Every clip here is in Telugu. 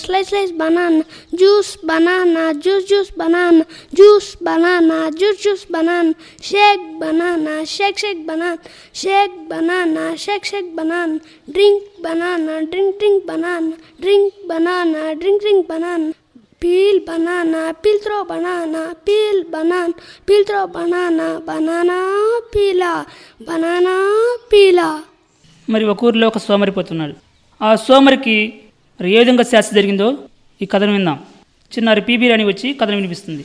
Slice, slice, banana, juice, banana, juice, juice, banana, juice, banana, juice, juice, banana, shake, banana, shake, shake, banana, shake, banana, shake, shake, banana, drink, banana, drink, drink, banana, drink, banana, drink, drink, banana. Peel banana, peel throw banana, peel banana, peel throw banana, banana peela, banana peela. మరి ఒక ఊరిలో ఒక సోమరిపోతున్నాడు ఆ సోమరికి మరి ఏ విధంగా శాస్త్ర జరిగిందో ఈ కథను విందాం చిన్నారి పీబీ రాణి వచ్చి కథను వినిపిస్తుంది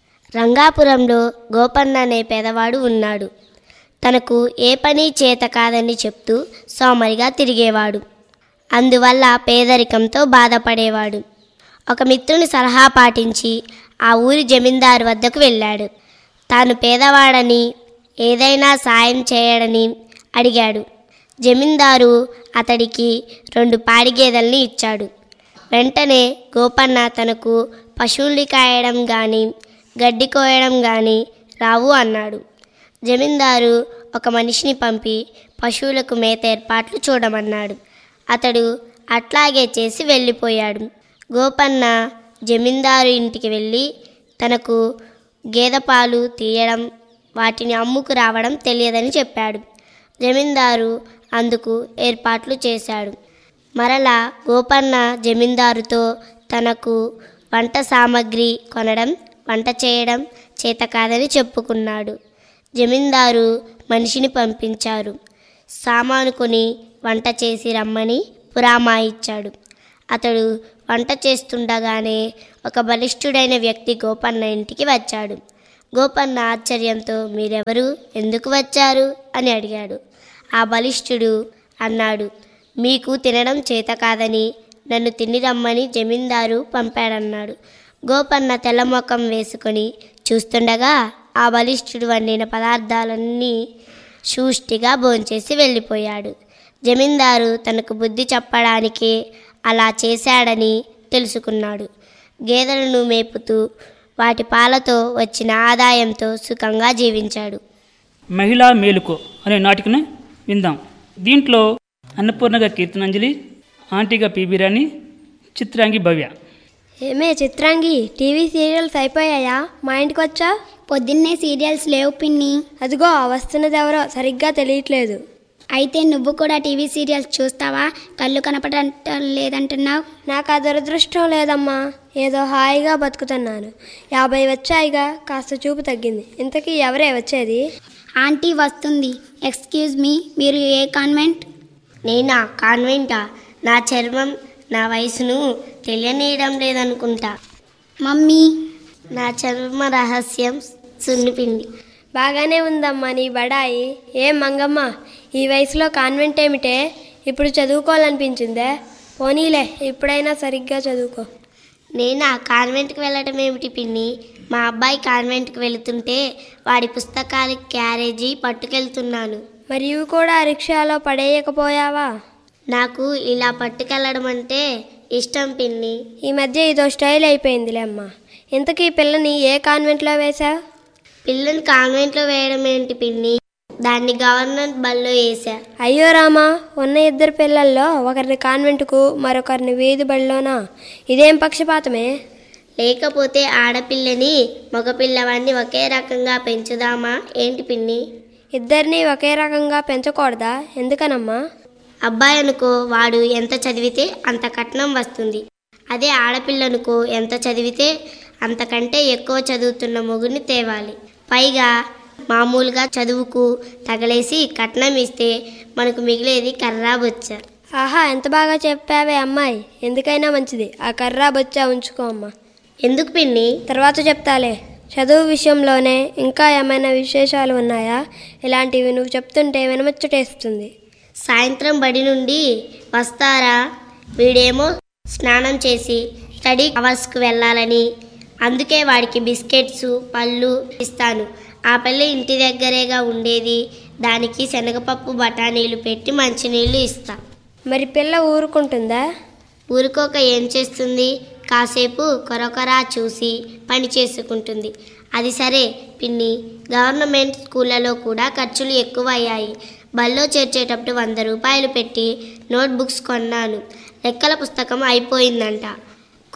రంగాపురంలో గోపన్న అనే పేదవాడు ఉన్నాడు తనకు ఏ పని చేత కాదని చెప్తూ సోమరిగా తిరిగేవాడు అందువల్ల పేదరికంతో బాధపడేవాడు ఒక మిత్రుని సలహా పాటించి ఆ ఊరి జమీందారు వద్దకు వెళ్ళాడు తాను పేదవాడని ఏదైనా సాయం చేయడని అడిగాడు జమీందారు అతడికి రెండు పాడి గేదెల్ని ఇచ్చాడు వెంటనే గోపన్న తనకు పశువుల్ని కాయడం కానీ గడ్డి కోయడం కానీ రావు అన్నాడు జమీందారు ఒక మనిషిని పంపి పశువులకు మేత ఏర్పాట్లు చూడమన్నాడు అతడు అట్లాగే చేసి వెళ్ళిపోయాడు గోపన్న జమీందారు ఇంటికి వెళ్ళి తనకు గేదె పాలు తీయడం వాటిని అమ్ముకు రావడం తెలియదని చెప్పాడు జమీందారు అందుకు ఏర్పాట్లు చేశాడు మరలా గోపన్న జమీందారుతో తనకు వంట సామాగ్రి కొనడం వంట చేయడం చేత కాదని చెప్పుకున్నాడు జమీందారు మనిషిని పంపించారు సామాను కొని వంట చేసి రమ్మని పురామా ఇచ్చాడు అతడు వంట చేస్తుండగానే ఒక బలిష్ఠుడైన వ్యక్తి గోపన్న ఇంటికి వచ్చాడు గోపన్న ఆశ్చర్యంతో మీరెవరు ఎందుకు వచ్చారు అని అడిగాడు ఆ బలిష్ఠుడు అన్నాడు మీకు తినడం చేత కాదని నన్ను తిని రమ్మని జమీందారు పంపాడన్నాడు గోపన్న తెల్లమొఖం వేసుకొని చూస్తుండగా ఆ బలిష్ఠుడు వండిన పదార్థాలన్నీ సూష్టిగా భోంచేసి వెళ్ళిపోయాడు జమీందారు తనకు బుద్ధి చెప్పడానికి అలా చేశాడని తెలుసుకున్నాడు గేదెలను మేపుతూ వాటి పాలతో వచ్చిన ఆదాయంతో సుఖంగా జీవించాడు మహిళా మేలుకో అనే నాటికను విందాం దీంట్లో అన్నపూర్ణగా కీర్తనంజలి ఆంటీగా పీబీ రాణి చిత్రాంగి భవ్య ఏమే చిత్రాంగి టీవీ సీరియల్స్ అయిపోయాయా మా ఇంటికి వచ్చా పొద్దున్నే సీరియల్స్ లేవు పిన్ని అదిగో వస్తున్నది ఎవరో సరిగ్గా తెలియట్లేదు అయితే నువ్వు కూడా టీవీ సీరియల్స్ చూస్తావా కళ్ళు కనపడటం లేదంటున్నావు నాకు ఆ దురదృష్టం లేదమ్మా ఏదో హాయిగా బతుకుతున్నాను యాభై వచ్చాయిగా కాస్త చూపు తగ్గింది ఇంతకీ ఎవరే వచ్చేది ఆంటీ వస్తుంది ఎక్స్క్యూజ్ మీ మీరు ఏ కాన్వెంట్ నేనా కాన్వెంటా నా చర్మం నా వయసును తెలియనీయడం లేదనుకుంటా మమ్మీ నా చర్మ రహస్యం సున్నిపిండి బాగానే ఉందమ్మా నీ బడాయి ఏం మంగమ్మ ఈ వయసులో కాన్వెంట్ ఏమిటే ఇప్పుడు చదువుకోవాలనిపించిందే పోనీలే ఇప్పుడైనా సరిగ్గా చదువుకో నేనా కాన్వెంట్కి వెళ్ళటం ఏమిటి పిన్ని మా అబ్బాయి కాన్వెంట్కి వెళుతుంటే వాడి పుస్తకాల క్యారేజీ పట్టుకెళ్తున్నాను మరి ఇవి కూడా రిక్షాలో పడేయకపోయావా నాకు ఇలా పట్టుకెళ్ళడం అంటే ఇష్టం పిన్ని ఈ మధ్య ఇదో స్టైల్ అయిపోయిందిలే అమ్మా ఇంతకీ పిల్లని ఏ కాన్వెంట్లో వేశా పిల్లని కాన్వెంట్లో వేయడం ఏంటి పిన్ని దాన్ని గవర్నర్ బల్లో వేసా అయ్యో రామా ఉన్న ఇద్దరు పిల్లల్లో ఒకరిని కాన్వెంట్కు మరొకరిని వీధి బడిలోనా ఇదేం పక్షపాతమే లేకపోతే ఆడపిల్లని మగపిల్లవాడిని ఒకే రకంగా పెంచుదామా ఏంటి పిన్ని ఇద్దరిని ఒకే రకంగా పెంచకూడదా ఎందుకనమ్మా అబ్బాయి అనుకో వాడు ఎంత చదివితే అంత కట్నం వస్తుంది అదే ఆడపిల్లనుకో ఎంత చదివితే అంతకంటే ఎక్కువ చదువుతున్న మొగుడిని తేవాలి పైగా మామూలుగా చదువుకు తగలేసి కట్నం ఇస్తే మనకు మిగిలేది కర్రా బొచ్చ ఆహా ఎంత బాగా చెప్పావే అమ్మాయి ఎందుకైనా మంచిది ఆ కర్రా బొచ్చా ఉంచుకో అమ్మా ఎందుకు పిన్ని తర్వాత చెప్తాలే చదువు విషయంలోనే ఇంకా ఏమైనా విశేషాలు ఉన్నాయా ఇలాంటివి నువ్వు చెప్తుంటే వినముచ్చటేస్తుంది సాయంత్రం బడి నుండి వస్తారా వీడేమో స్నానం చేసి స్టడీ అవర్స్కు వెళ్ళాలని అందుకే వాడికి బిస్కెట్స్ పళ్ళు ఇస్తాను ఆ పల్లె ఇంటి దగ్గరేగా ఉండేది దానికి శనగపప్పు బఠానీలు పెట్టి మంచినీళ్ళు ఇస్తా మరి పిల్ల ఊరుకుంటుందా ఊరుకోక ఏం చేస్తుంది కాసేపు కొరకొరా చూసి పని చేసుకుంటుంది అది సరే పిన్ని గవర్నమెంట్ స్కూళ్ళలో కూడా ఖర్చులు ఎక్కువ అయ్యాయి బల్లో చేర్చేటప్పుడు వంద రూపాయలు పెట్టి నోట్బుక్స్ కొన్నాను లెక్కల పుస్తకం అయిపోయిందంట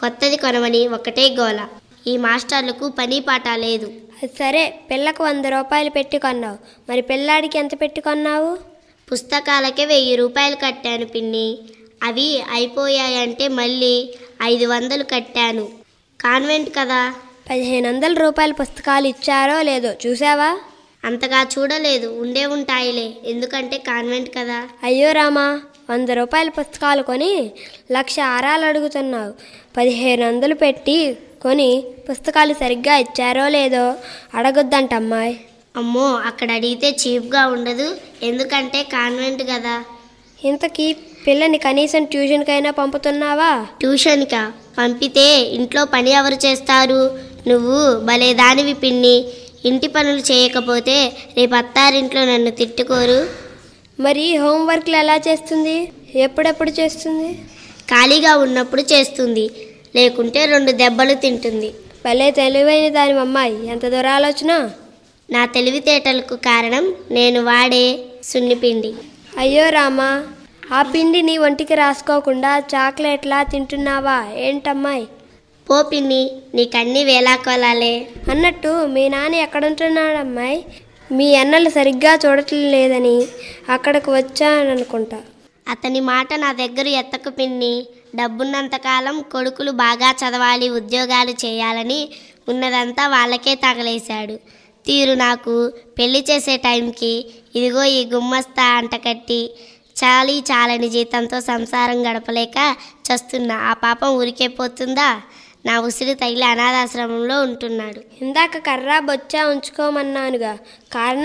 కొత్తది కొనమని ఒకటే గోల ఈ మాస్టర్లకు పని పాట లేదు అది సరే పిల్లకు వంద రూపాయలు పెట్టి కొన్నావు మరి పిల్లాడికి ఎంత పెట్టి కొన్నావు పుస్తకాలకే వెయ్యి రూపాయలు కట్టాను పిన్ని అవి అయిపోయాయంటే మళ్ళీ ఐదు వందలు కట్టాను కాన్వెంట్ కదా పదిహేను వందల రూపాయల పుస్తకాలు ఇచ్చారో లేదో చూసావా అంతగా చూడలేదు ఉండే ఉంటాయిలే ఎందుకంటే కాన్వెంట్ కదా అయ్యో రామా వంద రూపాయల పుస్తకాలు కొని లక్ష ఆరాలు అడుగుతున్నావు పదిహేను వందలు పెట్టి కొని పుస్తకాలు సరిగ్గా ఇచ్చారో లేదో అడగొద్దంటమ్మాయి అమ్మో అక్కడ అడిగితే చీప్గా ఉండదు ఎందుకంటే కాన్వెంట్ కదా ఇంతకీ పిల్లని కనీసం ట్యూషన్కైనా పంపుతున్నావా ట్యూషన్కా పంపితే ఇంట్లో పని ఎవరు చేస్తారు నువ్వు భలే దానివి పిన్ని ఇంటి పనులు చేయకపోతే రేపు అత్తారింట్లో నన్ను తిట్టుకోరు మరి హోంవర్క్లు ఎలా చేస్తుంది ఎప్పుడెప్పుడు చేస్తుంది ఖాళీగా ఉన్నప్పుడు చేస్తుంది లేకుంటే రెండు దెబ్బలు తింటుంది భలే తెలివైన దాని అమ్మాయి ఎంత దురాలోచన నా తెలివితేటలకు కారణం నేను వాడే సున్నిపిండి అయ్యో రామా ఆ పిండి నీ ఒంటికి రాసుకోకుండా చాక్లెట్లా తింటున్నావా ఏంటమ్మాయి పో పిన్ని నీకన్నీ వేలాకోలాలే అన్నట్టు మీ నాన్న ఎక్కడుంటున్నాడమ్మాయి మీ అన్నలు సరిగ్గా చూడటం లేదని అక్కడికి వచ్చాననుకుంటా అతని మాట నా దగ్గర ఎత్తకు పిన్ని డబ్బున్నంతకాలం కొడుకులు బాగా చదవాలి ఉద్యోగాలు చేయాలని ఉన్నదంతా వాళ్ళకే తగలేశాడు తీరు నాకు పెళ్లి చేసే టైంకి ఇదిగో ఈ గుమ్మస్తా అంటకట్టి చాలీ చాలని జీతంతో సంసారం గడపలేక చస్తున్నా ఆ పాపం ఊరికే పోతుందా నా ఉసిరి తగిలి అనాథాశ్రమంలో ఉంటున్నాడు ఇందాక కర్రా బొచ్చా ఉంచుకోమన్నానుగా కారణం